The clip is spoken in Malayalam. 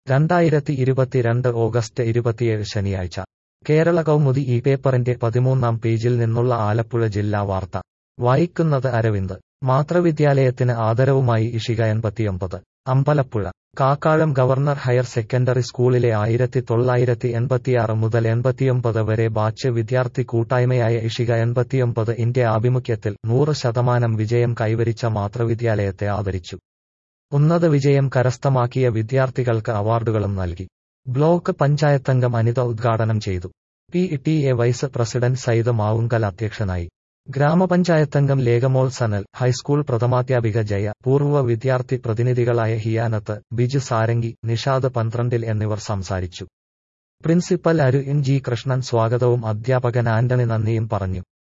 രണ്ടായിരത്തി ഇരുപത്തിരണ്ട് ഓഗസ്റ്റ് ഇരുപത്തിയേഴ് ശനിയാഴ്ച കേരള കൗമുദി ഈ പേപ്പറിന്റെ പതിമൂന്നാം പേജിൽ നിന്നുള്ള ആലപ്പുഴ ജില്ലാ വാർത്ത വായിക്കുന്നത് അരവിന്ദ് മാതൃവിദ്യാലയത്തിന് ആദരവുമായി ഇഷിക എൺപത്തിയൊമ്പത് Ambalappuzha Kakkazham government higher secondary സ്കൂളിലെ ആയിരത്തി തൊള്ളായിരത്തി എൺപത്തിയാറ് മുതൽ എൺപത്തിയൊമ്പത് വരെ ബാച്ച് വിദ്യാർത്ഥി കൂട്ടായ്മയായ ഇഷിക എൺപത്തിയൊമ്പത് ഇന്റെ ആഭിമുഖ്യത്തിൽ നൂറ് ശതമാനം വിജയം കൈവരിച്ച മാതൃവിദ്യാലയത്തെ ആദരിച്ചു ഉന്നത വിജയം കരസ്ഥമാക്കിയ വിദ്യാർത്ഥികൾക്ക് അവാർഡുകളും നൽകി ബ്ലോക്ക് പഞ്ചായത്തംഗം അനിത ഉദ്ഘാടനം ചെയ്തു P T A vice president Sayyid Mavunkal അധ്യക്ഷനായി ഗ്രാമപഞ്ചായത്തംഗം ലേഖമോൾ സനൽ ഹൈസ്കൂൾ പ്രഥമാധ്യാപിക ജയ പൂർവ്വ വിദ്യാർത്ഥി പ്രതിനിധികളായ ഹിയാനത്ത് ബിജു സാരംഗി നിഷാദ് പന്ത്രണ്ടിൽ എന്നിവർ സംസാരിച്ചു പ്രിൻസിപ്പൽ അരു എൻ ജി കൃഷ്ണൻ സ്വാഗതവും അധ്യാപകൻ ആന്റണി നന്ദിയും പറഞ്ഞു